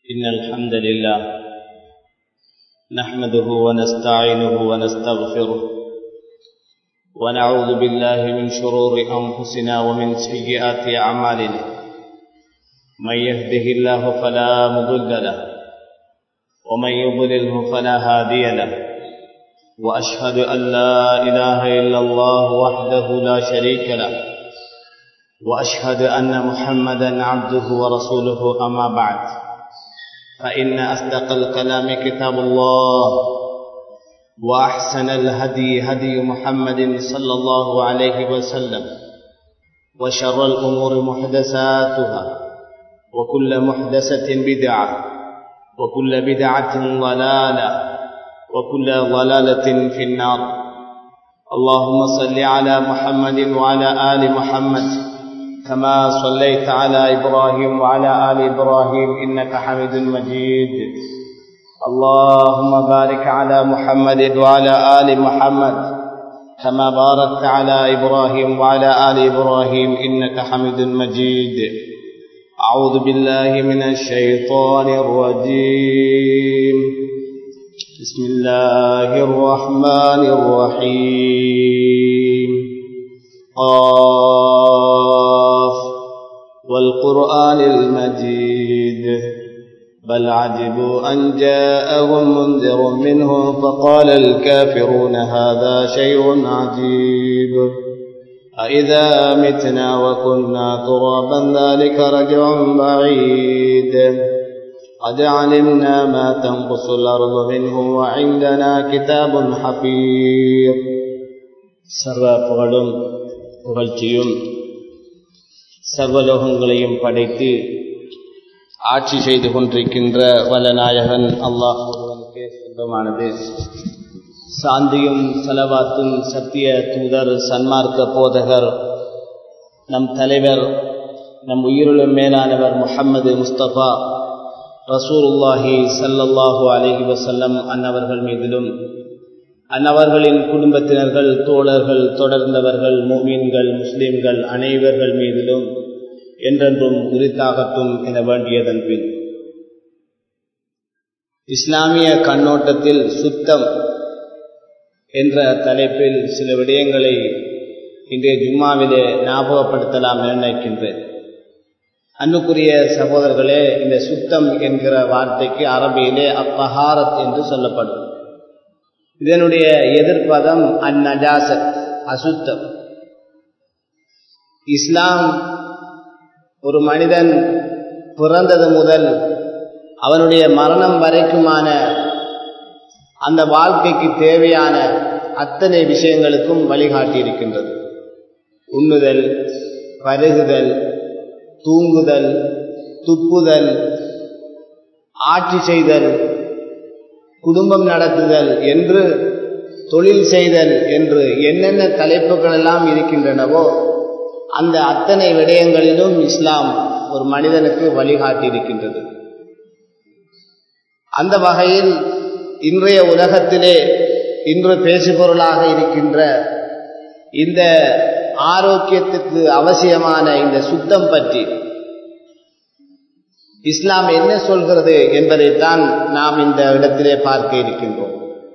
إن الحمد لله نحمده ونستعينه ونستغفره ونعوذ بالله من شرور أنفسنا ومن سيئات أعمالنا من يهده الله فلا مضل له ومن يضلله فلا هادي له وأشهد أن لا إله إلا الله وحده لا شريك له وأشهد أن محمدا عبده ورسوله أما بعد فإن أصدق الكلام كتاب الله وأحسن الهدي هدي محمد صلى الله عليه وسلم وشر الأمور محدثاتها وكل محدثة بدعة وكل بدعة ضلالة وكل ضلالة في النار اللهم صل على محمد وعلى آل محمد كما صليت على إبراهيم وعلى آل إبراهيم إنك حميد مجيد اللهم بارك على محمد وعلى آل محمد كما باركت على إبراهيم وعلى آل إبراهيم إنك حميد مجيد أعوذ بالله من الشيطان الرجيم بسم الله الرحمن الرحيم قاف والقرآن المجيد بل عجبوا أن جاءهم منذر منهم فقال الكافرون هذا شيء عجيب أإذا متنا وكنا ترابا ذلك رجع بعيد قد علمنا ما تنقص الأرض منهم وعندنا كتاب حفيظ சர்வ புகழும் புகழ்ச்சியும் சர்வலோகங்களையும் படைத்து ஆட்சி செய்து கொண்டிருக்கின்ற வல்லநாயகன் அல்லாஹ் ஒருவனுக்கே சொந்தமானது சாந்தியும் செலவாத்தும் சத்திய தூதர் சன்மார்க்க போதகர் நம் தலைவர் நம் உயிருளும் மேலானவர் முஹம்மது முஸ்தபா ரசூருல்லாஹி சல்லல்லாஹு அலஹி வசல்லம் அன்னவர்கள் மீதிலும் அன்னவர்களின் குடும்பத்தினர்கள் தோழர்கள் தொடர்ந்தவர்கள் மூமீன்கள் முஸ்லிம்கள் அனைவர்கள் மீதிலும் என்றென்றும் உரித்தாகட்டும் என வேண்டியதன் பின் இஸ்லாமிய கண்ணோட்டத்தில் சுத்தம் என்ற தலைப்பில் சில விடயங்களை இன்றைய ஜும்மாவிலே ஞாபகப்படுத்தலாம் என நினைக்கின்றேன் அன்புக்குரிய சகோதரர்களே இந்த சுத்தம் என்கிற வார்த்தைக்கு அரபியிலே அப்பஹாரத் என்று சொல்லப்படும் இதனுடைய எதிர்ப்பதம் அந்நஜாசத் அசுத்தம் இஸ்லாம் ஒரு மனிதன் பிறந்தது முதல் அவனுடைய மரணம் வரைக்குமான அந்த வாழ்க்கைக்கு தேவையான அத்தனை விஷயங்களுக்கும் வழிகாட்டி இருக்கின்றது உண்ணுதல் பருகுதல் தூங்குதல் துப்புதல் ஆட்சி செய்தல் குடும்பம் நடத்துதல் என்று தொழில் செய்தல் என்று என்னென்ன தலைப்புகள் எல்லாம் இருக்கின்றனவோ அந்த அத்தனை விடயங்களிலும் இஸ்லாம் ஒரு மனிதனுக்கு வழிகாட்டி இருக்கின்றது அந்த வகையில் இன்றைய உலகத்திலே இன்று பேசுபொருளாக இருக்கின்ற இந்த ஆரோக்கியத்துக்கு அவசியமான இந்த சுத்தம் பற்றி இஸ்லாம் என்ன சொல்கிறது என்பதைத்தான் நாம் இந்த இடத்திலே பார்க்க இருக்கின்றோம்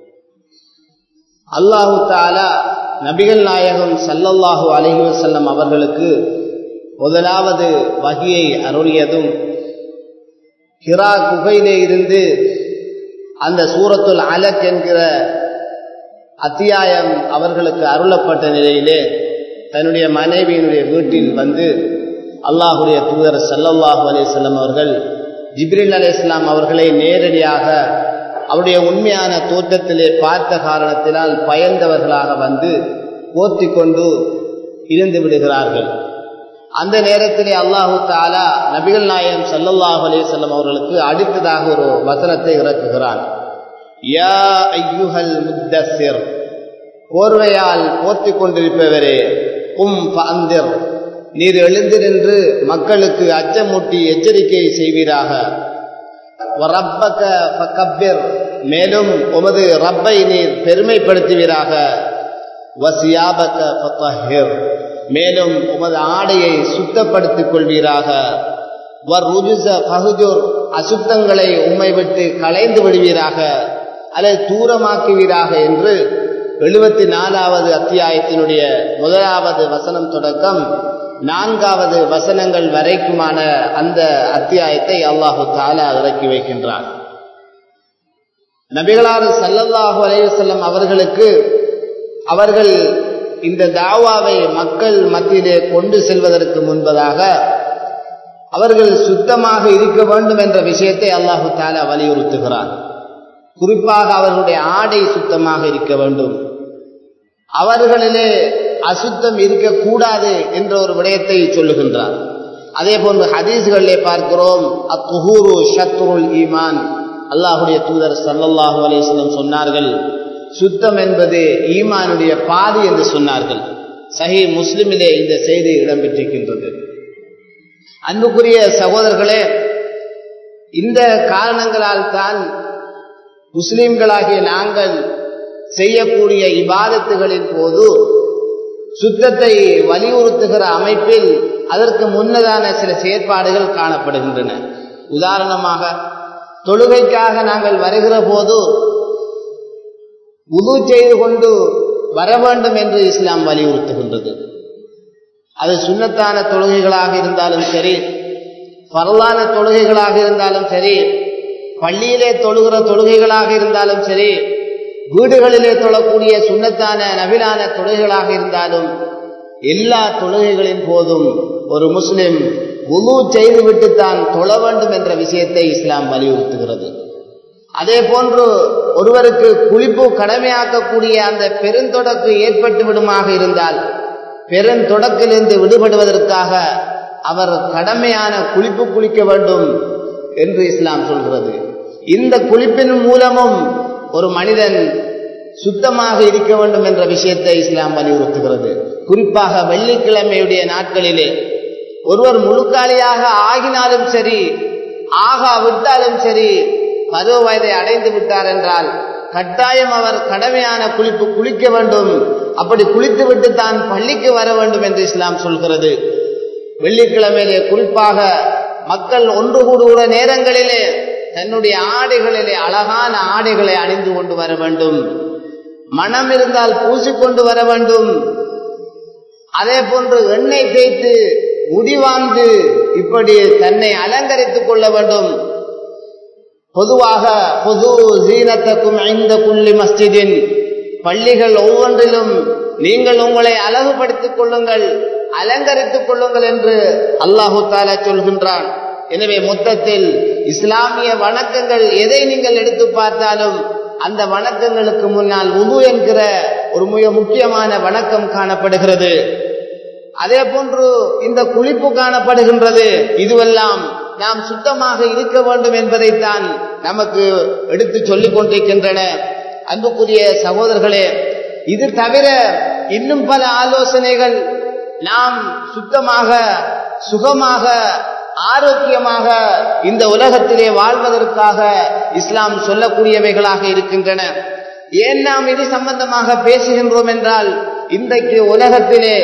அல்லாஹு தாலா நபிகள் நாயகம் சல்லல்லாஹு அலஹி வசல்லம் அவர்களுக்கு முதலாவது வகையை அருளியதும் ஹிரா குகையிலே இருந்து அந்த சூரத்துல் அலக் என்கிற அத்தியாயம் அவர்களுக்கு அருளப்பட்ட நிலையிலே தன்னுடைய மனைவியினுடைய வீட்டில் வந்து அல்லாஹுடைய தூதர் சல்லல்லாஹு அலிஸ்லாம் அவர்கள் ஜிப்ரில் அலி இஸ்லாம் அவர்களை நேரடியாக அவருடைய உண்மையான தோற்றத்திலே பார்த்த காரணத்தினால் பயந்தவர்களாக வந்து போர்த்தி கொண்டு இருந்து விடுகிறார்கள் அந்த நேரத்திலே அல்லாஹு தாலா நபிகள் நாயம் சல்லல்லாஹு அலிசல்லம் அவர்களுக்கு அடுத்ததாக ஒரு வசனத்தை இறக்குகிறான் யா ஐயுஹல் முத்தசிர் போர்வையால் போர்த்தி கொண்டிருப்பவரே கும் பந்திர் நீர் எழுந்து நின்று மக்களுக்கு அச்சமூட்டி எச்சரிக்கை செய்வீராக மேலும் உமது ரப்பை நீர் பெருமைப்படுத்துவீராக மேலும் உமது ஆடையை சுத்தப்படுத்திக் கொள்வீராக அசுத்தங்களை உம்மை விட்டு களைந்து விடுவீராக அல்லது தூரமாக்குவீராக என்று எழுபத்தி நாலாவது அத்தியாயத்தினுடைய முதலாவது வசனம் தொடக்கம் நான்காவது வசனங்கள் வரைக்குமான அந்த அத்தியாயத்தை அல்லாஹு தாலா இறக்கி வைக்கின்றார் நபிகளாறு சல்லல்லாஹு அலைவசல்லம் அவர்களுக்கு அவர்கள் இந்த தாவாவை மக்கள் மத்தியிலே கொண்டு செல்வதற்கு முன்பதாக அவர்கள் சுத்தமாக இருக்க வேண்டும் என்ற விஷயத்தை அல்லாஹு தாலா வலியுறுத்துகிறார் குறிப்பாக அவர்களுடைய ஆடை சுத்தமாக இருக்க வேண்டும் அவர்களிலே அசுத்தம் இருக்கக்கூடாது என்ற ஒரு விடயத்தை சொல்லுகின்றார் அதே போன்று ஹதீஸ்களிலே பார்க்கிறோம் அத்துஹூரு ஷத்ருல் ஈமான் அல்லாஹுடைய தூதர் சல்லல்லாஹு அலிஸ்லம் சொன்னார்கள் சுத்தம் என்பது ஈமானுடைய பாதி என்று சொன்னார்கள் சஹி முஸ்லிமிலே இந்த செய்தி இடம்பெற்றிருக்கின்றது அன்புக்குரிய சகோதரர்களே இந்த காரணங்களால் தான் முஸ்லிம்களாகிய நாங்கள் செய்யக்கூடிய இபாதத்துகளின் போது சுத்தத்தை வலியுறுத்துகிற அமைப்பில் அதற்கு முன்னதான சில செயற்பாடுகள் காணப்படுகின்றன உதாரணமாக தொழுகைக்காக நாங்கள் வருகிற போது உது செய்து கொண்டு வர வேண்டும் என்று இஸ்லாம் வலியுறுத்துகின்றது அது சுண்ணத்தான தொழுகைகளாக இருந்தாலும் சரி பரலான தொழுகைகளாக இருந்தாலும் சரி பள்ளியிலே தொழுகிற தொழுகைகளாக இருந்தாலும் சரி வீடுகளிலே தொழக்கூடிய சுண்ணத்தான நபிலான தொழுகைகளாக இருந்தாலும் எல்லா தொழுகைகளின் போதும் ஒரு முஸ்லிம் உது செய்துவிட்டு தான் தொழ வேண்டும் என்ற விஷயத்தை இஸ்லாம் வலியுறுத்துகிறது அதே போன்று ஒருவருக்கு குளிப்பு கடமையாக்கக்கூடிய அந்த பெருந்தொடக்கு ஏற்பட்டு விடுமாக இருந்தால் பெருந்தொடக்கிலிருந்து விடுபடுவதற்காக அவர் கடமையான குளிப்பு குளிக்க வேண்டும் என்று இஸ்லாம் சொல்கிறது இந்த குளிப்பின் மூலமும் ஒரு மனிதன் சுத்தமாக இருக்க வேண்டும் என்ற விஷயத்தை இஸ்லாம் வலியுறுத்துகிறது குறிப்பாக வெள்ளிக்கிழமையுடைய நாட்களிலே ஒருவர் முழுக்காளியாக ஆகினாலும் சரி ஆகா விட்டாலும் சரி பருவ வயதை அடைந்து விட்டார் என்றால் கட்டாயம் அவர் கடமையான குளிப்பு குளிக்க வேண்டும் அப்படி குளித்து விட்டு தான் பள்ளிக்கு வர வேண்டும் என்று இஸ்லாம் சொல்கிறது வெள்ளிக்கிழமையிலே குறிப்பாக மக்கள் ஒன்று கூடுகிற நேரங்களிலே தன்னுடைய ஆடைகளிலே அழகான ஆடைகளை அணிந்து கொண்டு வர வேண்டும் மனம் இருந்தால் பூசிக்கொண்டு வர வேண்டும் அதே போன்று எண்ணெய் தேய்த்து முடிவாந்து இப்படி தன்னை அலங்கரித்துக் கொள்ள வேண்டும் பொதுவாக பொது சீனத்தக்கும் ஐந்த புள்ளி மஸ்ஜிதின் பள்ளிகள் ஒவ்வொன்றிலும் நீங்கள் உங்களை அழகுபடுத்திக் கொள்ளுங்கள் அலங்கரித்துக் கொள்ளுங்கள் என்று அல்லாஹு தாலா சொல்கின்றான் எனவே மொத்தத்தில் இஸ்லாமிய வணக்கங்கள் எதை நீங்கள் எடுத்து பார்த்தாலும் அந்த வணக்கங்களுக்கு முன்னால் உது என்கிற ஒரு மிக முக்கியமான வணக்கம் காணப்படுகிறது அதே போன்று இந்த குளிப்பு காணப்படுகின்றது இதுவெல்லாம் நாம் சுத்தமாக இருக்க வேண்டும் என்பதைத்தான் நமக்கு எடுத்து சொல்லிக் கொண்டிருக்கின்றன அன்புக்குரிய சகோதரர்களே இது தவிர இன்னும் பல ஆலோசனைகள் நாம் சுத்தமாக சுகமாக ஆரோக்கியமாக இந்த உலகத்திலே வாழ்வதற்காக இஸ்லாம் சொல்லக்கூடியவைகளாக இருக்கின்றன ஏன் நாம் இது சம்பந்தமாக பேசுகின்றோம் என்றால் இன்றைக்கு உலகத்திலே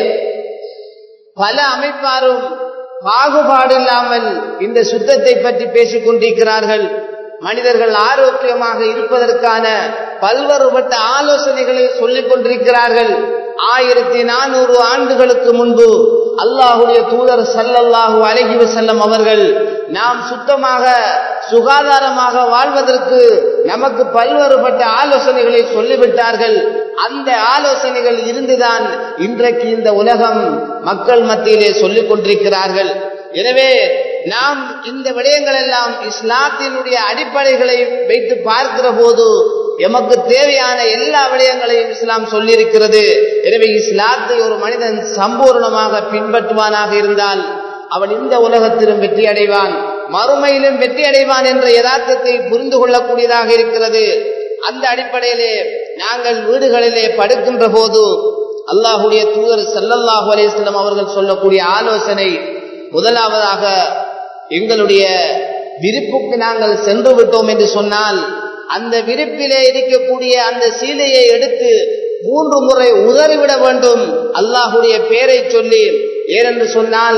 பல அமைப்பாரும் பாகுபாடு இல்லாமல் இந்த சுத்தத்தை பற்றி பேசிக் கொண்டிருக்கிறார்கள் மனிதர்கள் ஆரோக்கியமாக இருப்பதற்கான பல்வேறுபட்ட ஆலோசனைகளை சொல்லிக் கொண்டிருக்கிறார்கள் ஆயிரத்தி நானூறு ஆண்டுகளுக்கு முன்பு அல்லாஹுடைய தூதர் சல்லல்லாஹு அலஹி வசல்லம் அவர்கள் நாம் சுத்தமாக சுகாதாரமாக வாழ்வதற்கு நமக்கு பல்வேறுபட்ட ஆலோசனைகளை சொல்லிவிட்டார்கள் அந்த ஆலோசனைகள் இருந்துதான் இன்றைக்கு இந்த உலகம் மக்கள் மத்தியிலே சொல்லிக் கொண்டிருக்கிறார்கள் எனவே நாம் இந்த விடயங்கள் எல்லாம் இஸ்லாத்தினுடைய அடிப்படைகளை வைத்து பார்க்கிற போது எமக்கு தேவையான எல்லா விடயங்களையும் இஸ்லாம் சொல்லியிருக்கிறது எனவே இஸ்லாத்தை ஒரு மனிதன் சம்பூர்ணமாக பின்பற்றுவானாக இருந்தால் அவன் இந்த உலகத்திலும் வெற்றி அடைவான் மறுமையிலும் வெற்றி அடைவான் என்ற யதார்த்தத்தை புரிந்து கொள்ளக்கூடியதாக இருக்கிறது அந்த அடிப்படையிலே நாங்கள் வீடுகளிலே படுக்கின்ற போது அல்லாஹுடைய தூதர் சல்லல்லாஹு அலிஸ்லாம் அவர்கள் சொல்லக்கூடிய ஆலோசனை முதலாவதாக எங்களுடைய விருப்புக்கு நாங்கள் சென்று விட்டோம் என்று சொன்னால் அந்த விருப்பிலே இருக்கக்கூடிய அந்த சீலையை எடுத்து மூன்று முறை உதறிவிட வேண்டும் அல்லாஹுடைய பெயரை சொல்லி ஏனென்று சொன்னால்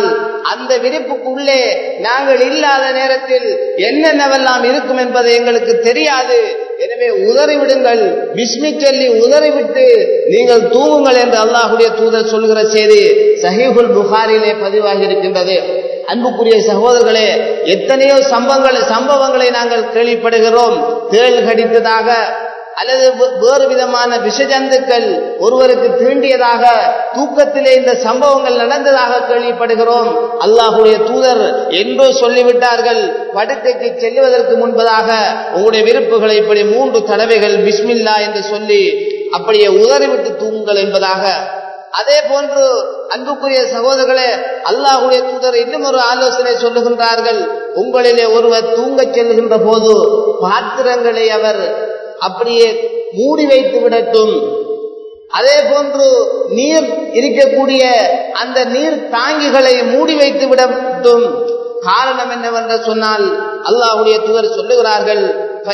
அந்த விரிப்புக்குள்ளே நாங்கள் இல்லாத நேரத்தில் என்னென்னவெல்லாம் இருக்கும் என்பது எங்களுக்கு தெரியாது எனவே உதறிவிடுங்கள் விஸ்மி சொல்லி உதறிவிட்டு நீங்கள் தூங்குங்கள் என்று அல்லாஹுடைய தூதர் சொல்கிற செய்தி சஹீபுல் புகாரிலே பதிவாகி இருக்கின்றது அன்புக்குரிய சகோதரர்களே எத்தனையோ சம்பவங்களை சம்பவங்களை நாங்கள் கேள்விப்படுகிறோம் தேள் கடித்ததாக அல்லது வேறு விதமான விஷஜந்துக்கள் ஒருவருக்கு தீண்டியதாக தூக்கத்திலே இந்த சம்பவங்கள் நடந்ததாக கேள்விப்படுகிறோம் அல்லாஹுடைய தூதர் என்றோ சொல்லிவிட்டார்கள் படுக்கைக்கு செல்வதற்கு முன்பதாக உங்களுடைய விருப்புகளை இப்படி மூன்று தடவைகள் பிஸ்மில்லா என்று சொல்லி அப்படியே உதறிவிட்டு தூங்குங்கள் என்பதாக அதே போன்று அன்புக்குரிய சகோதரர்களே அல்லாஹுடைய தூதர் இன்னும் ஒரு ஆலோசனை சொல்லுகின்றார்கள் உங்களிலே ஒருவர் தூங்கச் செல்லுகின்ற போது பாத்திரங்களை அவர் அப்படியே மூடி வைத்து விடட்டும் அதே போன்று நீர் இருக்கக்கூடிய அந்த நீர் தாங்கிகளை மூடி வைத்து விடட்டும் காரணம் என்னவென்று சொன்னால் அல்லாஹுடைய தூதர் சொல்லுகிறார்கள்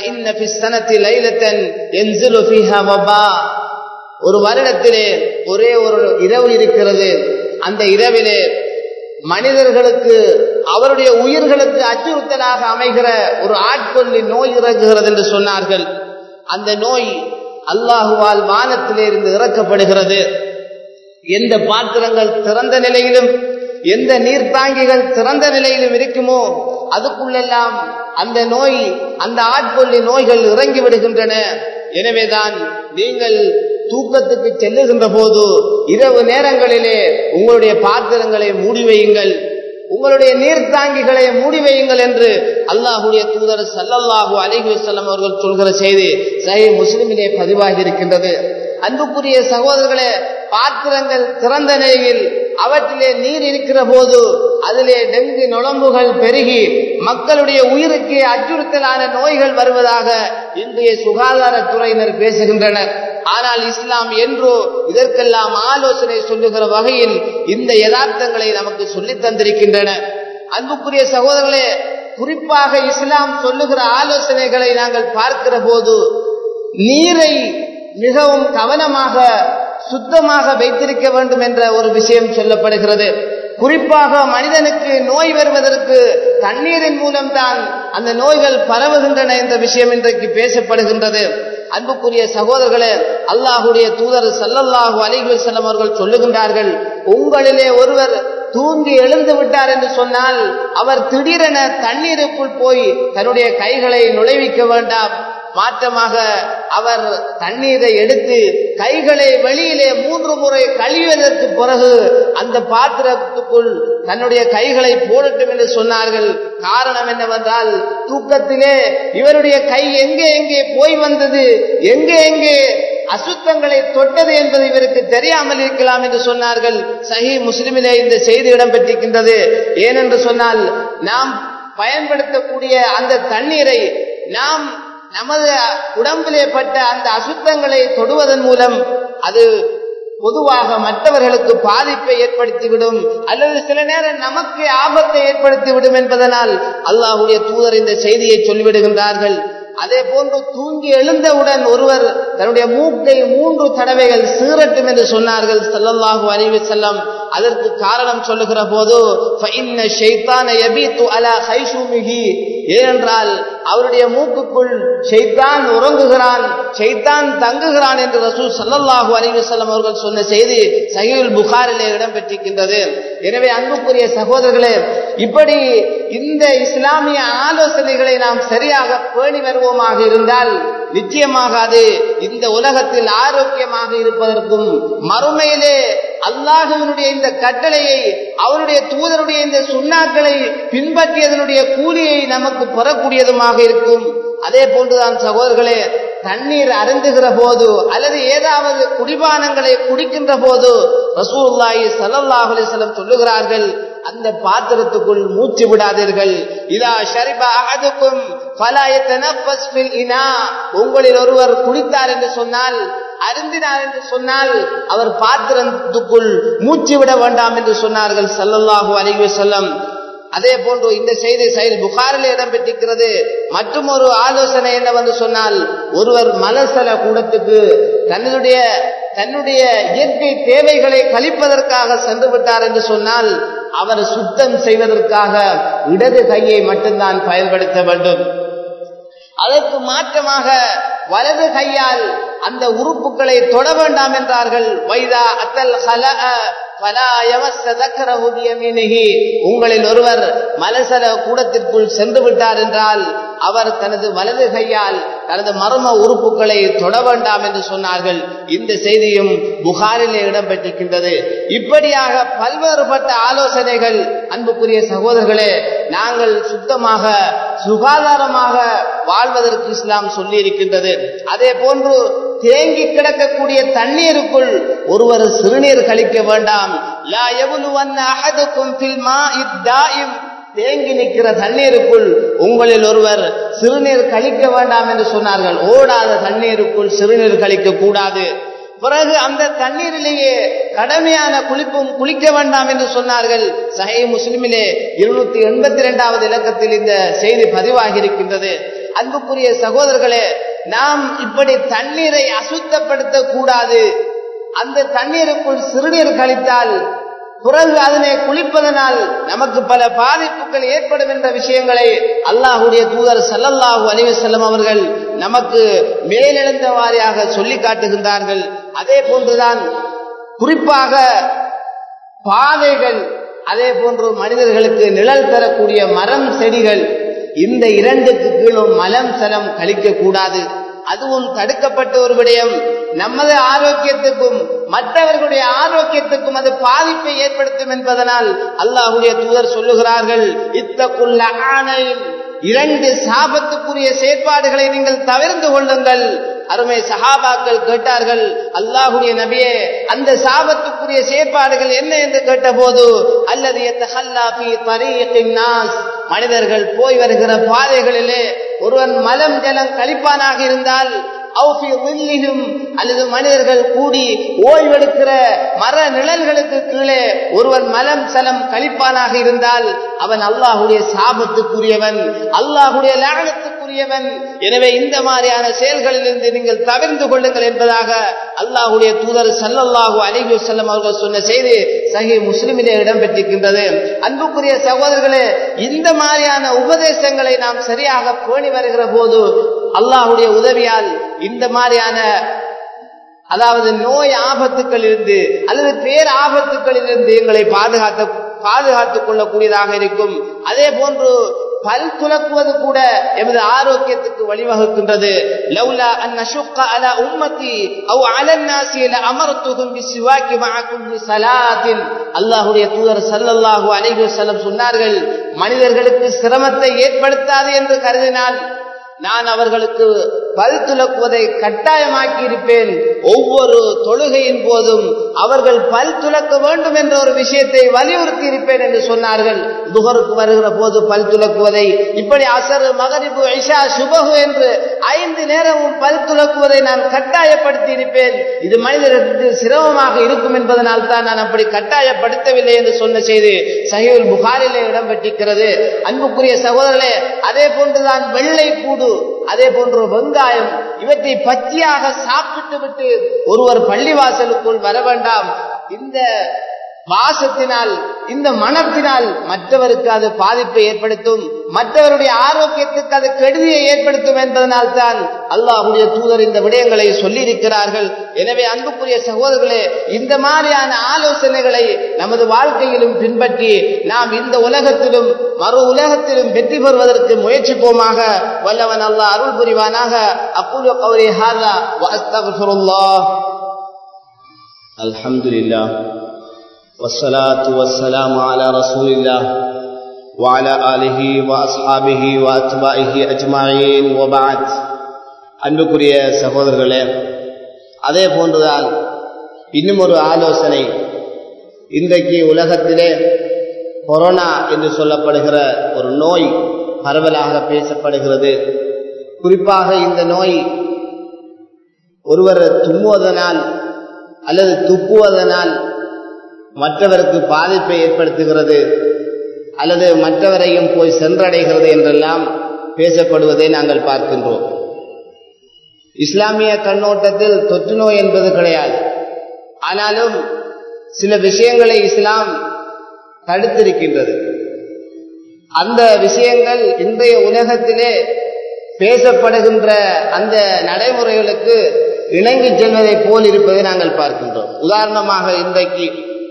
ஒரு வருடத்திலே ஒரே ஒரு இரவு இருக்கிறது அந்த இரவிலே மனிதர்களுக்கு அவருடைய உயிர்களுக்கு அச்சுறுத்தலாக அமைகிற ஒரு ஆட்கொள்ளி நோய் இறங்குகிறது என்று சொன்னார்கள் அந்த நோய் அல்லாஹுவால் வானத்திலே இருந்து இறக்கப்படுகிறது எந்த பாத்திரங்கள் திறந்த நிலையிலும் எந்த நீர்த்தாங்கிகள் திறந்த நிலையிலும் இருக்குமோ அதுக்குள்ளெல்லாம் அந்த நோய் அந்த ஆட்கொள்ளி நோய்கள் இறங்கி விடுகின்றன எனவேதான் நீங்கள் தூக்கத்துக்கு செல்லுகின்ற போது இரவு நேரங்களிலே உங்களுடைய பாத்திரங்களை மூடி வையுங்கள் உங்களுடைய நீர்த்தாங்கிகளை மூடி வையுங்கள் என்று அல்லாஹுடைய தூதர் சல்லல்லாஹு அலிஹி வசல்லம் அவர்கள் சொல்கிற செய்தி சஹி முஸ்லிமிலே பதிவாகி இருக்கின்றது அன்புக்குரிய சகோதரர்களே பாத்திரங்கள் திறந்த நிலையில் அவற்றிலே நீர் இருக்கிற போது அதிலே டெங்கு நுழம்புகள் பெருகி மக்களுடைய உயிருக்கு அச்சுறுத்தலான நோய்கள் வருவதாக இன்றைய சுகாதாரத்துறையினர் பேசுகின்றனர் ஆனால் இஸ்லாம் என்றோ இதற்கெல்லாம் ஆலோசனை சொல்லுகிற வகையில் இந்த யதார்த்தங்களை நமக்கு சொல்லித் தந்திருக்கின்றன அன்புக்குரிய சகோதரர்களே குறிப்பாக இஸ்லாம் சொல்லுகிற ஆலோசனைகளை நாங்கள் பார்க்கிற போது நீரை மிகவும் கவனமாக சுத்தமாக வைத்திருக்க வேண்டும் என்ற ஒரு விஷயம் சொல்லப்படுகிறது குறிப்பாக மனிதனுக்கு நோய் வருவதற்கு தண்ணீரின் மூலம்தான் அந்த நோய்கள் பரவுகின்றன என்ற விஷயம் இன்றைக்கு பேசப்படுகின்றது அன்புக்குரிய சகோதரர்களே அல்லாஹுடைய தூதர் சல்லல்லாஹு அலிஹி செல்லம் அவர்கள் சொல்லுகின்றார்கள் உங்களிலே ஒருவர் தூங்கி எழுந்து விட்டார் என்று சொன்னால் அவர் திடீரென தண்ணீருக்குள் போய் தன்னுடைய கைகளை நுழைவிக்க வேண்டாம் மாற்றமாக அவர் தண்ணீரை எடுத்து கைகளை வெளியிலே மூன்று முறை கழிவதற்கு பிறகு அந்த பாத்திரத்துக்குள் தன்னுடைய கைகளை போடட்டும் என்று சொன்னார்கள் காரணம் என்னவென்றால் தூக்கத்திலே இவருடைய கை எங்கே எங்கே போய் வந்தது எங்கே எங்கே அசுத்தங்களை தொட்டது என்பது இவருக்கு தெரியாமல் இருக்கலாம் என்று சொன்னார்கள் சஹி முஸ்லிமிலே இந்த செய்தி இடம்பெற்றிருக்கின்றது ஏனென்று சொன்னால் நாம் பயன்படுத்தக்கூடிய அந்த தண்ணீரை நாம் நமது உடம்பிலே பட்ட அந்த அசுத்தங்களை தொடுவதன் மூலம் அது பொதுவாக மற்றவர்களுக்கு பாதிப்பை ஏற்படுத்திவிடும் அல்லது சில நேரம் நமக்கு ஆபத்தை ஏற்படுத்திவிடும் என்பதனால் அல்லாஹுடைய தூதர் இந்த செய்தியை சொல்லிவிடுகின்றார்கள் அதே போன்று தூங்கி எழுந்தவுடன் ஒருவர் தன்னுடைய மூக்கை மூன்று தடவைகள் சீரட்டும் என்று சொன்னார்கள் சல்லல்லாஹு அலைஹி செல்லம் அதற்கு காரணம் சொல்லுகிற போது ஏனென்றால் அவருடைய மூக்குக்குள் ஷைத்தான் உறங்குகிறான் ஷைத்தான் தங்குகிறான் என்று ரசூல் சல்லல்லாஹு அலைஹி செல்லம் அவர்கள் சொன்ன செய்தி சஹீல் புகாரிலே இடம்பெற்றிருக்கின்றது எனவே அன்புக்குரிய சகோதரர்களே இப்படி இந்த இஸ்லாமிய ஆலோசனைகளை நாம் சரியாக பேணி வருவோமாக இருந்தால் நிச்சயமாக அது இந்த உலகத்தில் ஆரோக்கியமாக இருப்பதற்கும் மறுமையிலே அல்லாஹுவினுடைய இந்த கட்டளையை அவருடைய தூதருடைய இந்த சுண்ணாக்களை பின்பற்றியதனுடைய கூலியை நமக்கு பெறக்கூடியதுமாக இருக்கும் அதே போன்றுதான் சகோதரர்களே தண்ணீர் அருந்துகிற போது அல்லது ஏதாவது குடிபானங்களை குடிக்கின்ற போது ரசூல்லாஹி சல்லாஹ் அலிஸ்லம் சொல்லுகிறார்கள் அந்த பாத்திரத்துக்குள் மூச்சு விடாதீர்கள் இதா ஷரிபா அஹதுக்கும் ஃபலா யதனஃபஸ் ஃபில் இனா உங்களில் ஒருவர் குடித்தார் என்று சொன்னால் அருந்தினார் என்று சொன்னால் அவர் பாத்திரத்துக்குள் மூச்சு விட வேண்டாம் என்று சொன்னார்கள் சல்லல்லாஹு அலைஹி வஸல்லம் அதே போன்று இந்த செய்தி செயல் புகாரில் இடம்பெற்றிருக்கிறது மற்றும் ஒரு ஆலோசனை என்னவென்று சொன்னால் ஒருவர் மலசல கூடத்துக்கு தன்னுடைய தன்னுடைய இயற்கை தேவைகளை கழிப்பதற்காக சென்று விட்டார் என்று சொன்னால் அவர் சுத்தம் செய்வதற்காக இடது கையை மட்டும்தான் பயன்படுத்த வேண்டும் அதற்கு மாற்றமாக வலது கையால் அந்த உறுப்புகளை தொட வேண்டாம் என்றார்கள் வைதா அத்தல் உங்களில் ஒருவர் மலசல கூடத்திற்குள் சென்று விட்டார் என்றால் அவர் தனது வலது கையால் தனது மர்ம உறுப்புகளை தொட வேண்டாம் என்று சொன்னார்கள் இந்த செய்தியும் புகாரிலே இடம்பெற்றிருக்கின்றது இப்படியாக பல்வேறுபட்ட ஆலோசனைகள் அன்புக்குரிய சகோதரர்களே நாங்கள் சுத்தமாக சுகாதாரமாக வாழ்வதற்கு இஸ்லாம் சொல்லி இருக்கின்றது அதே போன்று தேங்கி கிடக்கக்கூடிய தண்ணீருக்குள் ஒருவர் சிறுநீர் கழிக்க வேண்டாம் லா எவ்வளவு அகதுக்கும் தேங்கி நிற்கிற தண்ணீருக்குள் உங்களில் ஒருவர் சிறுநீர் கழிக்க வேண்டாம் என்று சொன்னார்கள் ஓடாத தண்ணீருக்குள் சிறுநீர் கழிக்க கூடாது பிறகு அந்த தண்ணீரிலேயே கடமையான குளிப்பும் குளிக்க வேண்டாம் என்று சொன்னார்கள் சஹை முஸ்லிமிலே இருநூத்தி எண்பத்தி இரண்டாவது இலக்கத்தில் இந்த செய்தி பதிவாகி இருக்கின்றது அன்புக்குரிய சகோதரர்களே நாம் இப்படி தண்ணீரை அசுத்தப்படுத்த கூடாது அந்த தண்ணீருக்குள் சிறுநீர் கழித்தால் பிறகு அதனை குளிப்பதனால் நமக்கு பல பாதிப்புகள் ஏற்படும் என்ற விஷயங்களை அல்லாஹுடைய தூதர் சல்லல்லாஹு அலிவு செல்லம் அவர்கள் நமக்கு மேலெழுந்த வாரியாக சொல்லி காட்டுகின்றார்கள் அதே போன்றுதான் குறிப்பாக பாதைகள் அதே போன்று மனிதர்களுக்கு நிழல் தரக்கூடிய மரம் செடிகள் இந்த இரண்டுக்கு கீழும் மலம் சலம் கழிக்க கூடாது அதுவும் தடுக்கப்பட்ட ஒரு விடயம் நமது ஆரோக்கியத்துக்கும் மற்றவர்களுடைய ஆரோக்கியத்துக்கும் அது பாதிப்பை ஏற்படுத்தும் என்பதனால் அல்லாஹுடைய தூதர் சொல்லுகிறார்கள் இத்தக்குள்ள ஆணை இரண்டு சாபத்துக்குரிய செயற்பாடுகளை நீங்கள் தவிர்த்து கொள்ளுங்கள் அருமை சஹாபாக்கள் கேட்டார்கள் அல்லாஹுடைய நபியே அந்த சாபத்துக்குரிய செயற்பாடுகள் என்ன என்று கேட்டபோது அல்லது மனிதர்கள் போய் வருகிற பாதைகளிலே ஒருவன் மலம் ஜலம் கழிப்பானாக இருந்தால் அல்லது மனிதர்கள் கூடி ஓய்வெடுக்கிற மர நிழல்களுக்கு கீழே ஒருவன் மலம் சலம் கழிப்பானாக இருந்தால் அவன் அல்லாஹுடைய சாபத்துக்குரியவன் அல்லாஹுடைய லாகத்துக்குரியவன் எனவே இந்த மாதிரியான செயல்களிலிருந்து நீங்கள் தவிர்த்து கொள்ளுங்கள் என்பதாக அல்லாஹுடைய தூதர் சல்லல்லாஹு அலிஹு செல்லம் அவர்கள் சொன்ன செய்தி சஹி முஸ்லிமிலே இடம்பெற்றிருக்கின்றது அன்புக்குரிய சகோதரர்களே இந்த மாதிரியான உபதேசங்களை நாம் சரியாக பேணி வருகிற போது அல்லாஹுடைய உதவியால் இந்த மாதிரியான அதாவது நோய் ஆபத்துக்கள் இருந்து அல்லது பேர் ஆபத்துக்களில் இருந்து எங்களை பாதுகாத்த பாதுகாத்துக் கொள்ளக்கூடியதாக இருக்கும் அதே போன்று பல் துலக்குவது கூட எமது ஆரோக்கியத்துக்கு வழிவகுக்கின்றது லவ்லா அன் அஷுக்க அல உம்மத்தி அவ் அலன்னாசி அமர்த்துகும் பிசிவாக்கி மஅக்கும் சலாத்தின் அல்லாஹ்வுடைய தூதர் ஸல்லல்லாஹு அலைஹி வஸல்லம் சொன்னார்கள் மனிதர்களுக்கு சிரமத்தை ஏற்படுத்தாது என்று கருதினால் நான் அவர்களுக்கு பல் துலக்குவதை கட்டாயமாக்கி இருப்பேன் ஒவ்வொரு தொழுகையின் போதும் அவர்கள் பல் துலக்க வேண்டும் என்ற ஒரு விஷயத்தை வலியுறுத்தி இருப்பேன் என்று சொன்னார்கள் துகருக்கு வருகிற போது பல் துலக்குவதை இப்படி அசர் மகரிபு ஐஷா சுபகு என்று ஐந்து நேரமும் பல் துலக்குவதை நான் கட்டாயப்படுத்தி இருப்பேன் இது மனிதர்களுக்கு சிரமமாக இருக்கும் என்பதனால் தான் நான் அப்படி கட்டாயப்படுத்தவில்லை என்று சொன்ன செய்தி சஹீல் புகாரிலே இடம்பெற்றிருக்கிறது அன்புக்குரிய சகோதரர்களே அதே போன்றுதான் வெள்ளை கூடு அதே போன்று வெங்காயம் இவற்றை பச்சையாக சாப்பிட்டு விட்டு ஒருவர் பள்ளிவாசலுக்குள் வர வேண்டாம் இந்த வாசத்தினால் இந்த மனத்தினால் மற்றவருக்கு அது பாதிப்பை ஏற்படுத்தும் மற்றவருடைய ஆரோக்கியத்துக்கு அது கெடுதியை ஏற்படுத்தும் என்பதனால் தான் அல்லாஹுடைய தூதர் இந்த விடயங்களை சொல்லி இருக்கிறார்கள் எனவே அன்புக்குரிய சகோதரர்களே இந்த மாதிரியான ஆலோசனைகளை நமது வாழ்க்கையிலும் பின்பற்றி நாம் இந்த உலகத்திலும் மறு உலகத்திலும் வெற்றி பெறுவதற்கு முயற்சிப்போமாக வல்லவன் அல்லாஹ் அருள் புரிவானாக அப்புல் கௌரி ஹாதா வஸ்தகுல்லாஹ் அல்ஹம்துலில்லாஹ் والصلاة والسلام على رسول الله وعلى آله وأصحابه وأتباعه أجمعين وبعد அன்புக்குரிய சகோதரர்களே அதே போன்றுதான் இன்னும் ஒரு ஆலோசனை இன்றைக்கு உலகத்திலே கொரோனா என்று சொல்லப்படுகிற ஒரு நோய் பரவலாக பேசப்படுகிறது குறிப்பாக இந்த நோய் ஒருவர் தும்முவதனால் அல்லது துப்புவதனால் மற்றவருக்கு பாதிப்பை ஏற்படுத்துகிறது அல்லது மற்றவரையும் போய் சென்றடைகிறது என்றெல்லாம் பேசப்படுவதை நாங்கள் பார்க்கின்றோம் இஸ்லாமிய கண்ணோட்டத்தில் தொற்று நோய் என்பது கிடையாது ஆனாலும் சில விஷயங்களை இஸ்லாம் தடுத்திருக்கின்றது அந்த விஷயங்கள் இன்றைய உலகத்திலே பேசப்படுகின்ற அந்த நடைமுறைகளுக்கு இணங்கி செல்வதை போல் இருப்பதை நாங்கள் பார்க்கின்றோம் உதாரணமாக இன்றைக்கு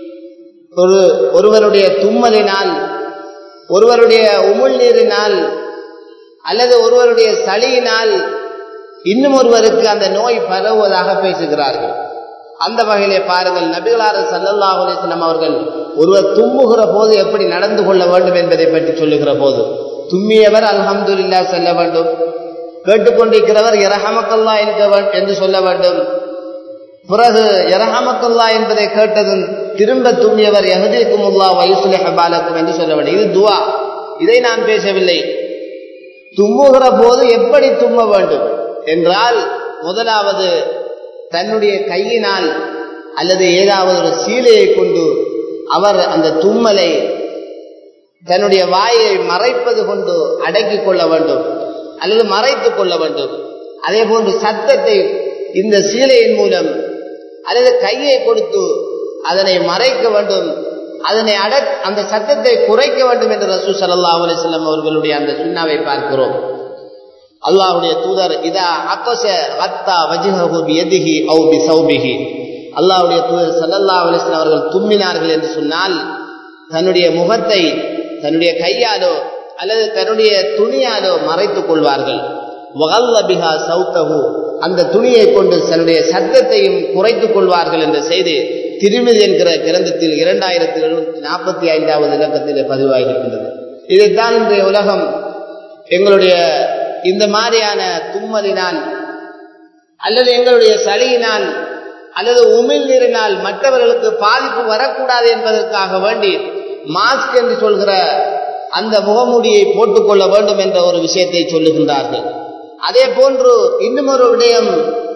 ஒரு ஒருவருடைய தும்மலினால் ஒருவருடைய உமிழ்நீரினால் அல்லது ஒருவருடைய சளியினால் இன்னும் ஒருவருக்கு அந்த நோய் பரவுவதாக பேசுகிறார்கள் அந்த வகையிலே பாருங்கள் நபிகளார் சல்லல்லா அலிஸ்லாம் அவர்கள் ஒருவர் தும்முகிற போது எப்படி நடந்து கொள்ள வேண்டும் என்பதை பற்றி சொல்லுகிற போது தும்மியவர் அல்ஹம்துல்லா செல்ல வேண்டும் கேட்டுக்கொண்டிருக்கிறவர் இரஹமக்கல்லா என்று சொல்ல வேண்டும் பிறகு இரஹமக்கல்லா என்பதை கேட்டதும் திரும்ப தும்மியவர் எஹதிக்குமுல்லா வயுசுலே ஹபாலக்கும் என்று சொல்ல வேண்டும் இது துவா இதை நான் பேசவில்லை தும்முகிற போது எப்படி தும்ம வேண்டும் என்றால் முதலாவது தன்னுடைய கையினால் அல்லது ஏதாவது ஒரு சீலையை கொண்டு அவர் அந்த தும்மலை தன்னுடைய வாயை மறைப்பது கொண்டு அடக்கிக் கொள்ள வேண்டும் அல்லது மறைத்துக் கொள்ள வேண்டும் அதே போன்று சத்தத்தை இந்த சீலையின் மூலம் அல்லது கையை கொடுத்து அதனை மறைக்க வேண்டும் அதனை அட அந்த சத்தத்தை குறைக்க வேண்டும் என்று ரசூ சல்லா அலிஸ்லாம் அவர்களுடைய அந்த சுண்ணாவை பார்க்கிறோம் அல்லாஹுடைய தூதர் இதா அக்கச ஹத்தா வஜிஹு பியதிஹி ஔ பி சௌபிஹி அல்லாஹ்வுடைய தூதர் ஸல்லல்லாஹு அலைஹி வஸல்லம் அவர்கள் தும்மினார்கள் என்று சொன்னால் தன்னுடைய முகத்தை தன்னுடைய கையாலோ அல்லது தன்னுடைய துணியாலோ மறைத்துக் கொள்வார்கள் வகல்ல பிஹா சௌத்தஹு அந்த துணியை கொண்டு தன்னுடைய சத்தத்தையும் குறைத்துக் கொள்வார்கள் என்ற செய்தி திருமிதி என்கிற கிரந்தத்தில் இரண்டாயிரத்தி எழுநூத்தி நாற்பத்தி ஐந்தாவது இலக்கத்திலே பதிவாகியிருக்கின்றது இதைத்தான் இன்றைய உலகம் எங்களுடைய இந்த மாதிரியான தும்மலினால் அல்லது எங்களுடைய சளியினால் அல்லது உமிழ்நீரினால் மற்றவர்களுக்கு பாதிப்பு வரக்கூடாது என்பதற்காக வேண்டி மாஸ்க் என்று சொல்கிற அந்த முகமூடியை போட்டுக்கொள்ள வேண்டும் என்ற ஒரு விஷயத்தை சொல்லுகின்றார்கள் அதே போன்று இன்னும் ஒரு விடயம்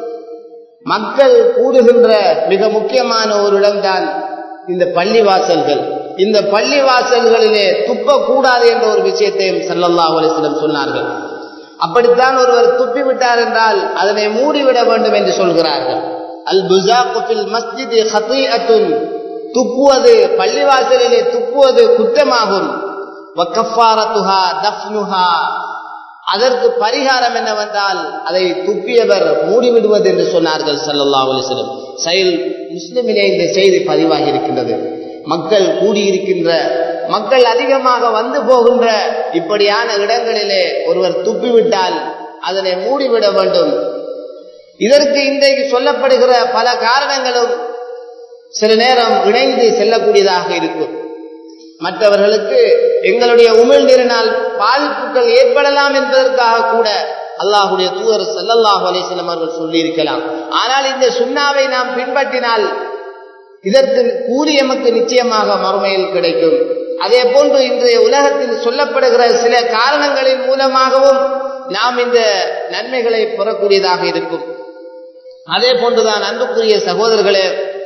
மக்கள் கூடுகின்ற மிக முக்கியமான ஒரு இடம்தான் இந்த பள்ளிவாசல்கள் இந்த பள்ளிவாசல்களிலே துப்பக்கூடாது என்ற ஒரு விஷயத்தையும் சல்லல்லாஹு அலிஸ்லம் சொன்னார்கள் அப்படித்தான் ஒருவர் துப்பி விட்டார் என்றால் அதனை மூடிவிட வேண்டும் என்று சொல்கிறார்கள் அல் புசாக்குபில் மஸ்ஜித் ஹத்தீஅத்துன் துப்புவது பள்ளிவாசலிலே துப்புவது குற்றமாகும் வக்கஃபாரத்துஹா தஃப்னுஹா அதற்கு பரிகாரம் என்னவென்றால் அதை துப்பியவர் மூடிவிடுவது என்று சொன்னார்கள் சல்லல்லாஹு அலிஸ்லம் செயல் முஸ்லிமிலே இந்த செய்தி பதிவாகி இருக்கின்றது மக்கள் கூடியிருக்கின்ற மக்கள் அதிகமாக வந்து போகின்ற இப்படியான இடங்களிலே ஒருவர் துப்பிவிட்டால் அதனை மூடிவிட வேண்டும் இதற்கு இன்றைக்கு சொல்லப்படுகிற பல காரணங்களும் சில நேரம் இணைந்து செல்லக்கூடியதாக இருக்கும் மற்றவர்களுக்கு எங்களுடைய உமிழ்நீரினால் பாதிப்புகள் ஏற்படலாம் என்பதற்காக கூட அல்லாஹுடைய தூதர் சல்லல்லாஹு அலிஸ்லம் அவர்கள் சொல்லியிருக்கலாம் ஆனால் இந்த சுண்ணாவை நாம் பின்பற்றினால் இதற்கு கூலி எமக்கு நிச்சயமாக மறுமையில் கிடைக்கும் அதே போன்று இன்றைய உலகத்தில் சொல்லப்படுகிற சில காரணங்களின் மூலமாகவும் நாம் இந்த நன்மைகளை பெறக்கூடியதாக இருக்கும் அதே போன்றுதான் அன்புக்குரிய சகோதரர்களே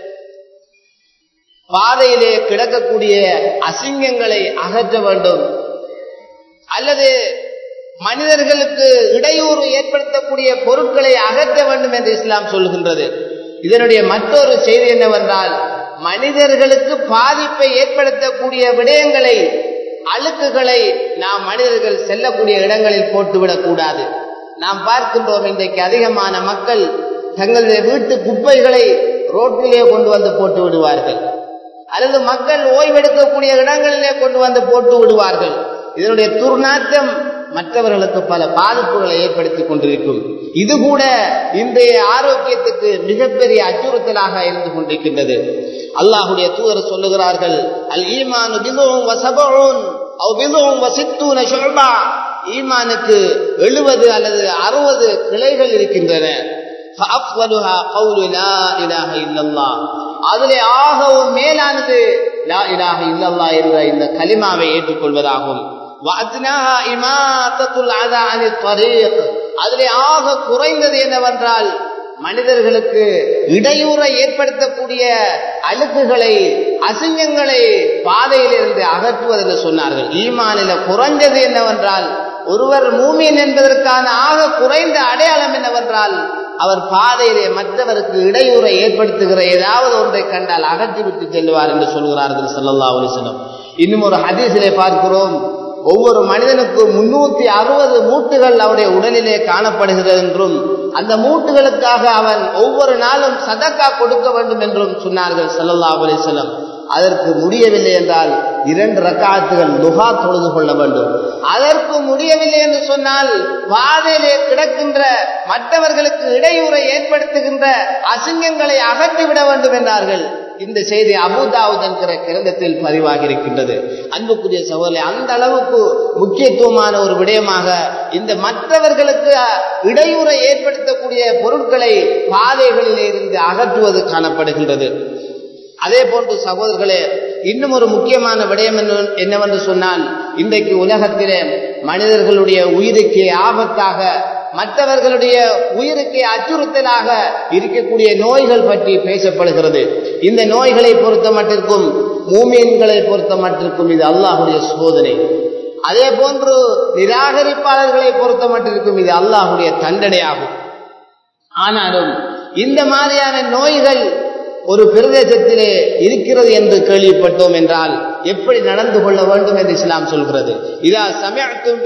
பாதையிலே கிடக்கக்கூடிய அசிங்கங்களை அகற்ற வேண்டும் அல்லது மனிதர்களுக்கு இடையூறு ஏற்படுத்தக்கூடிய பொருட்களை அகற்ற வேண்டும் என்று இஸ்லாம் சொல்கின்றது இதனுடைய மற்றொரு செய்தி என்னவென்றால் மனிதர்களுக்கு பாதிப்பை ஏற்படுத்தக்கூடிய விடயங்களை அழுக்குகளை நாம் மனிதர்கள் செல்லக்கூடிய இடங்களில் போட்டுவிடக் கூடாது நாம் பார்க்கின்றோம் இன்றைக்கு அதிகமான மக்கள் தங்களுடைய வீட்டு குப்பைகளை ரோட்டிலே கொண்டு வந்து போட்டு விடுவார்கள் அல்லது மக்கள் ஓய்வெடுக்கக்கூடிய இடங்களிலே கொண்டு வந்து போட்டு விடுவார்கள் இதனுடைய துர்நாற்றம் மற்றவர்களுக்கு பல பாதிப்புகளை ஏற்படுத்தி கொண்டிருக்கும் இது கூட இன்றைய ஆரோக்கியத்துக்கு மிகப்பெரிய அச்சுறுத்தலாக இருந்து கொண்டிருக்கின்றது அல்லாஹுடைய தூதர் சொல்லுகிறார்கள் அல் ஈமானு பிதுவும் வசபூன் அவ் பிதுவும் வசித்தூன ஷுபா ஈமானுக்கு எழுபது அல்லது அறுபது கிளைகள் இருக்கின்றன அதிலே ஆகவும் மேலானது லா இலாக இல்லல்லா என்ற இந்த கலிமாவை ஏற்றுக்கொள்வதாகும் அதிலே ஆக குறைந்தது என்னவென்றால் மனிதர்களுக்கு இடையூறை ஏற்படுத்தக்கூடிய அழுக்குகளை அசிங்கங்களை பாதையிலிருந்து அகற்றுவது என்று சொன்னார்கள் ஈமானில குறைஞ்சது என்னவென்றால் ஒருவர் மூமியன் என்பதற்கான ஆக குறைந்த அடையாளம் என்னவென்றால் அவர் பாதையிலே மற்றவருக்கு இடையூறை ஏற்படுத்துகிற ஏதாவது ஒன்றை கண்டால் அகற்றிவிட்டு செல்வார் என்று சொல்கிறார்கள் சல்லல்லா அலிஸ்லம் இன்னும் ஒரு ஹதீஸிலே பார்க்கிறோம் ஒவ்வொரு மனிதனுக்கும் முன்னூத்தி அறுபது மூட்டுகள் அவருடைய உடலிலே காணப்படுகிறது என்றும் அந்த மூட்டுகளுக்காக அவன் ஒவ்வொரு நாளும் சதக்கா கொடுக்க வேண்டும் என்றும் சொன்னார்கள் சல்லல்லா அலிஸ்லம் அதற்கு முடியவில்லை என்றால் இரண்டு ரக்காத்துகள் துகா தொழுது கொள்ள வேண்டும் அதற்கு முடியவில்லை என்று சொன்னால் பாதையிலே கிடக்கின்ற மற்றவர்களுக்கு இடையூறை ஏற்படுத்துகின்ற அசிங்கங்களை அகற்றிவிட வேண்டும் என்றார்கள் இந்த செய்தி அபுதாவுத் என்கிற கிரந்தத்தில் பதிவாகி இருக்கின்றது அன்புக்குரிய சகோதரி அந்த அளவுக்கு முக்கியத்துவமான ஒரு விடயமாக இந்த மற்றவர்களுக்கு இடையூறை ஏற்படுத்தக்கூடிய பொருட்களை பாதைகளிலே இருந்து அகற்றுவது காணப்படுகின்றது அதே போன்று சகோதரர்களே இன்னும் ஒரு முக்கியமான விடயம் என்னவென்று சொன்னால் இன்றைக்கு உலகத்திலே மனிதர்களுடைய உயிருக்கு ஆபத்தாக மற்றவர்களுடைய உயிருக்கு அச்சுறுத்தலாக இருக்கக்கூடிய நோய்கள் பற்றி பேசப்படுகிறது இந்த நோய்களை பொறுத்த மட்டிற்கும் மூமியன்களை பொறுத்த மட்டிற்கும் இது அல்லாஹுடைய சோதனை அதே போன்று நிராகரிப்பாளர்களை பொறுத்த மட்டிற்கும் இது அல்லாஹுடைய தண்டனையாகும் ஆனாலும் இந்த மாதிரியான நோய்கள் ஒரு பிரதேசத்திலே இருக்கிறது என்று கேள்விப்பட்டோம் என்றால் எப்படி நடந்து கொள்ள வேண்டும் என்று இஸ்லாம் சொல்கிறது இதா சமயத்தும்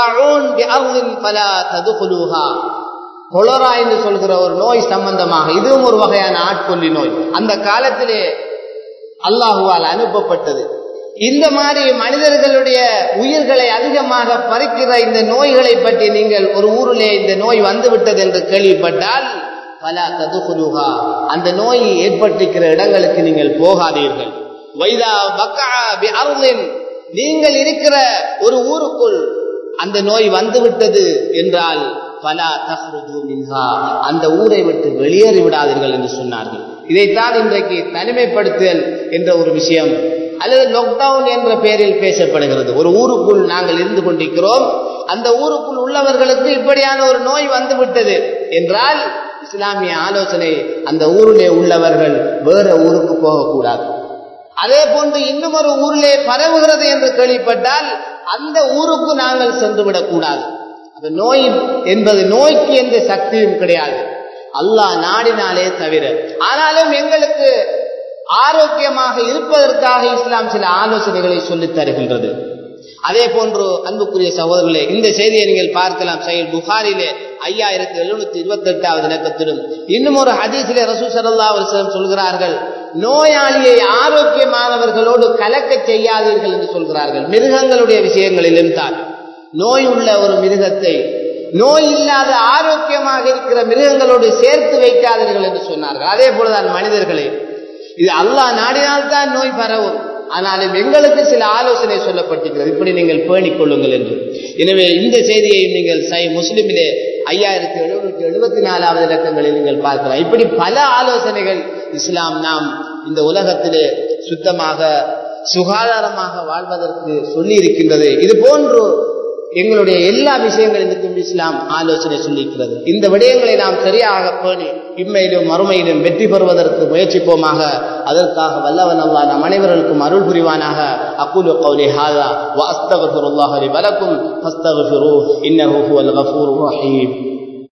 கொலரா என்று சொல்கிற ஒரு நோய் சம்பந்தமாக இதுவும் ஒரு வகையான ஆட்கொல்லி நோய் அந்த காலத்திலே அல்லாஹுவால் அனுப்பப்பட்டது இந்த மாதிரி மனிதர்களுடைய உயிர்களை அதிகமாக பறிக்கிற இந்த நோய்களை பற்றி நீங்கள் ஒரு ஊரிலே இந்த நோய் வந்துவிட்டது என்று கேள்விப்பட்டால் பல ததுகுலுகா அந்த நோய் ஏற்பட்டிருக்கிற இடங்களுக்கு நீங்கள் போகாதீர்கள் வைதா பக்கா நீங்கள் இருக்கிற ஒரு ஊருக்குள் அந்த நோய் வந்துவிட்டது என்றால் பல தஹ்ருஜு மின்ஹா அந்த ஊரை விட்டு வெளியேறி விடாதீர்கள் என்று சொன்னார்கள் இதைத்தான் இன்றைக்கு தனிமைப்படுத்துதல் என்ற ஒரு விஷயம் அல்லது லாக்டவுன் என்ற பெயரில் பேசப்படுகிறது ஒரு ஊருக்குள் நாங்கள் இருந்து கொண்டிருக்கிறோம் அந்த ஊருக்குள் உள்ளவர்களுக்கு இப்படியான ஒரு நோய் வந்து விட்டது என்றால் இஸ்லாமிய ஆலோசனை அந்த ஊரிலே உள்ளவர்கள் வேற ஊருக்கு போகக்கூடாது அதே போன்று இன்னும் ஒரு ஊரிலே பரவுகிறது என்று கேள்விப்பட்டால் அந்த ஊருக்கு நாங்கள் சென்று விடக்கூடாது அந்த நோய் என்பது நோய்க்கு எந்த சக்தியும் கிடையாது அல்லாஹ் நாடினாலே தவிர ஆனாலும் எங்களுக்கு ஆரோக்கியமாக இருப்பதற்காக இஸ்லாம் சில ஆலோசனைகளை சொல்லித் தருகின்றது அதே போன்று அன்புக்குரிய சகோதரர்களே இந்த செய்தியை நீங்கள் பார்க்கலாம் சைல் புகாரிலே ஐயாயிரத்தி எழுநூத்தி இருபத்தி எட்டாவது இலக்கத்திலும் இன்னும் ஒரு ஹதீஸிலே ரசூ சல்லா அலிஸ்லம் சொல்கிறார்கள் நோயாளியை ஆரோக்கியமானவர்களோடு கலக்க செய்யாதீர்கள் என்று சொல்கிறார்கள் மிருகங்களுடைய விஷயங்களிலும் தான் நோய் உள்ள ஒரு மிருகத்தை நோய் இல்லாத ஆரோக்கியமாக இருக்கிற மிருகங்களோடு சேர்த்து வைக்காதீர்கள் என்று சொன்னார்கள் அதே போலதான் மனிதர்களே இது அல்லாஹ் நாடினால்தான் நோய் பரவும் ஆனாலும் எங்களுக்கு சில ஆலோசனை சொல்லப்பட்டிருக்கிறது இப்படி நீங்கள் பேணிக் கொள்ளுங்கள் என்று எனவே இந்த செய்தியையும் நீங்கள் சை முஸ்லிமிலே ஐயாயிரத்தி எழுநூற்றி எழுபத்தி நாலாவது இலக்கங்களில் நீங்கள் பார்க்கலாம் இப்படி பல ஆலோசனைகள் இஸ்லாம் நாம் இந்த உலகத்திலே சுத்தமாக சுகாதாரமாக வாழ்வதற்கு சொல்லி இருக்கின்றது இது போன்று எங்களுடைய எல்லா விஷயங்களிலும் இஸ்லாம் ஆலோசனை சொல்லியிருக்கிறது இந்த விடயங்களை நாம் சரியாக பேணி இம்மையிலும் மறுமையிலும் வெற்றி பெறுவதற்கு முயற்சிப்போமாக அதற்காக வல்லவன் அல்லா நம் அனைவருக்கும் அருள் புரிவானாக அக்குலு கௌலி ஹாதா வ அஸ்தகஃபிருல்லாஹி வலக்கும் ஃபஸ்தகஃபிரு இன்னஹு ஹுவல் கஃபூர் ரஹீம்